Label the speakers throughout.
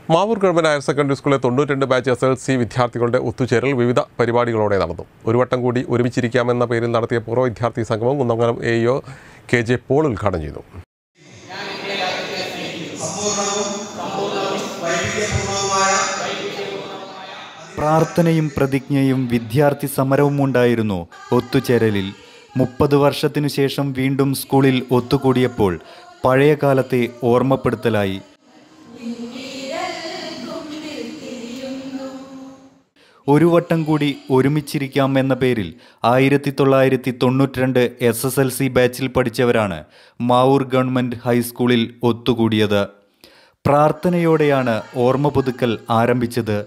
Speaker 1: Mavoor government higher secondary സ്കൂളിലെ തൊണ്ണൂറ്റിരണ്ട് batch S L C വിദ്യാർത്ഥികളുടെ ഒത്തുചേരൽ വിവിധ പരിപാടികളോടെ നടന്നു ഒരു വട്ടം കൂടി ഒരുമിച്ചിരിക്കാമെന്ന പേരിൽ നടത്തിയ പൂർവ്വ വിദ്യാർത്ഥി സംഗമം Kunnamangalam A EO K J Paul ഉദ്ഘാടനം ചെയ്തു
Speaker 2: പ്രാർത്ഥനയും പ്രതിജ്ഞയും വിദ്യാർത്ഥി സമരവും ഉണ്ടായിരുന്നു ഒത്തുചേരലിൽ മുപ്പത് വർഷത്തിനു ശേഷം വീണ്ടും സ്കൂളിൽ ഒത്തുകൂടിയപ്പോൾ പഴയ കാലത്തെ ഓർമ്മപ്പെടുത്തലായി ഒരു വട്ടം കൂടി ഒരുമിച്ചിരിക്കാം എന്ന പേരിൽ ആയിരത്തി തൊള്ളായിരത്തി തൊണ്ണൂറ്റിരണ്ട് എസ് എസ് എൽ സി ബാച്ചിൽ പഠിച്ചവരാണ് മാവൂർ ഗവൺമെൻറ് ഹൈസ്കൂളിൽ ഒത്തുകൂടിയത് പ്രാർത്ഥനയോടെയാണ് ഓർമ്മ പുതുക്കൽ ആരംഭിച്ചത്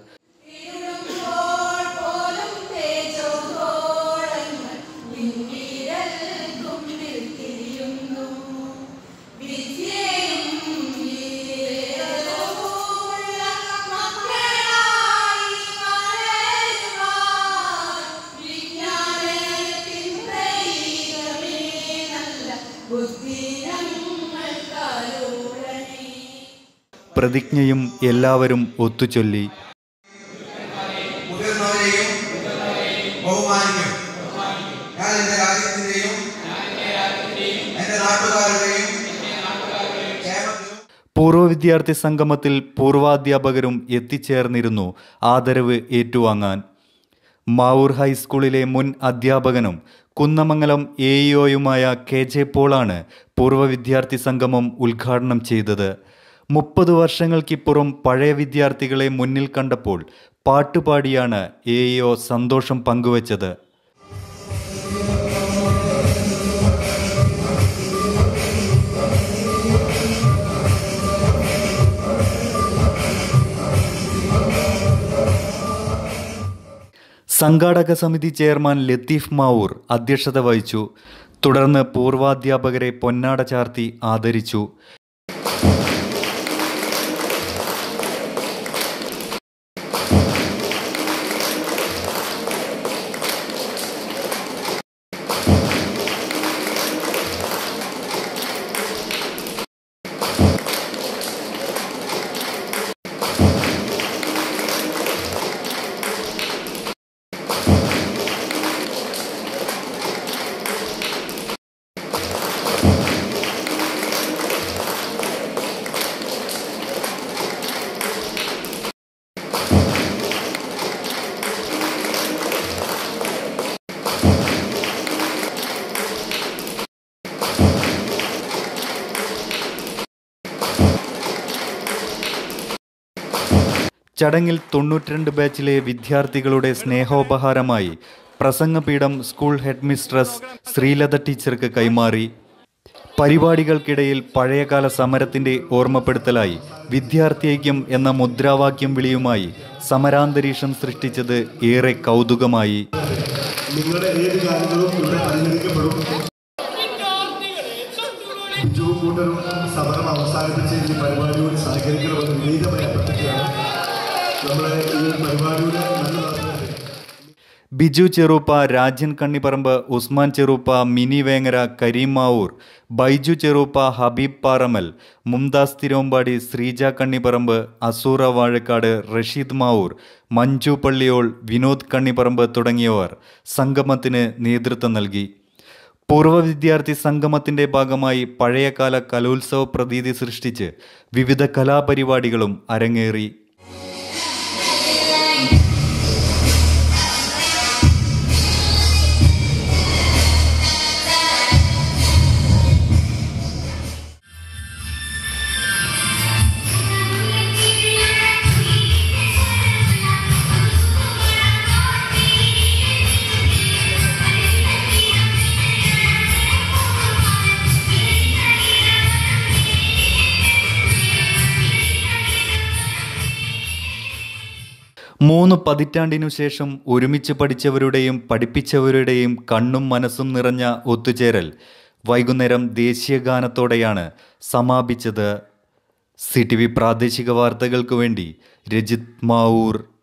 Speaker 2: പ്രതിജ്ഞയും എല്ലാവരും ഒത്തുചൊല്ലി
Speaker 3: മുതിർന്നവരെയും ബഹുമാനിക്കും ഞാൻ എൻ്റെ രാജ്യത്തിൻ്റെയും എൻ്റെ നാട്ടുകാരുടെയും ക്ഷേമത്തിനും
Speaker 2: പൂർവ്വ വിദ്യാർത്ഥി സംഗമത്തിൽ പൂർവാധ്യാപകരും എത്തിച്ചേർന്നിരുന്നു ആദരവ് ഏറ്റുവാങ്ങാൻ മാവൂർ ഹൈസ്കൂളിലെ മുൻ അധ്യാപകനും കുന്നമംഗലം എ ഇഒയുമായ കെ ജെ പോളാണ് പൂർവ്വ വിദ്യാർത്ഥി സംഗമം ഉദ്ഘാടനം ചെയ്തത് മുപ്പത് വർഷങ്ങൾക്കിപ്പുറം പഴയ വിദ്യാർത്ഥികളെ മുന്നിൽ കണ്ടപ്പോൾ പാട്ടുപാടിയാണ് എ ഇഒ സന്തോഷം പങ്കുവച്ചത് സംഘാടക സമിതി ചെയർമാൻ ലത്തീഫ് മാവൂർ അധ്യക്ഷത വഹിച്ചു തുടർന്ന് പൂർവാധ്യാപകരെ പൊന്നാട ചാർത്തി ആദരിച്ചു ചടങ്ങിൽ തൊണ്ണൂറ്റിരണ്ട് ബാച്ചിലെ വിദ്യാർത്ഥികളുടെ സ്നേഹോപഹാരമായി പ്രസംഗപീഠം സ്കൂൾ ഹെഡ് മിസ്ട്രസ് ശ്രീലത ടീച്ചർക്ക് കൈമാറി പരിപാടികൾക്കിടയിൽ പഴയകാല സമരത്തിന്റെ ഓർമ്മപ്പെടുത്തലായി വിദ്യാർത്ഥിഐക്യം എന്ന മുദ്രാവാക്യം വിളിയുമായി സമരാന്തരീക്ഷം സൃഷ്ടിച്ചത് ഏറെ കൗതുകമായി
Speaker 4: നിങ്ങളുടെ ഏത് കാര്യങ്ങളും ഇവിടെ പരിഗണിക്കപ്പെടും ബിജുവും കൂട്ടരും സമരം അവസാനിപ്പിച്ച് ഈ പരിപാടിയോട് സഹകരിക്കണമെന്ന് വിനീതമായി അഭ്യർത്ഥിക്കുകയാണ് നമ്മളെ ഈ പരിപാടിയുടെ നല്ല നടത്തുന്നത്
Speaker 2: ബിജു ചെറുപ്പ രാജൻ കണ്ണിപ്പറമ്പ് ഉസ്മാൻ ചെറുപ്പ മിനി വേങ്ങര കരീം മാവൂർ ബൈജു ചെറുപ്പ ഹബീബ് പാറമൽ മുംതാസ് തിരുവമ്പാടി ശ്രീജ കണ്ണിപ്പറമ്പ് അസൂറ വാഴക്കാട് റഷീദ് മാവൂർ മഞ്ജു പള്ളിയോൾ വിനോദ് കണ്ണിപ്പറമ്പ് തുടങ്ങിയവർ സംഗമത്തിന് നേതൃത്വം നൽകി പൂർവ്വ വിദ്യാർത്ഥി സംഗമത്തിന്റെ ഭാഗമായി പഴയകാല കലോത്സവ പ്രതീതി സൃഷ്ടിച്ച് വിവിധ കലാപരിപാടികളും അരങ്ങേറി മൂന്ന് പതിറ്റാണ്ടിനു ശേഷം ഒരുമിച്ച് പഠിച്ചവരുടെയും പഠിപ്പിച്ചവരുടെയും കണ്ണും മനസ്സും നിറഞ്ഞ ഒത്തുചേരൽ വൈകുന്നേരം ദേശീയ ഗാനത്തോടെയാണ് സമാപിച്ചത് സി ടി വി പ്രാദേശിക വാർത്തകൾക്ക് വേണ്ടി രജിത് മാവൂർ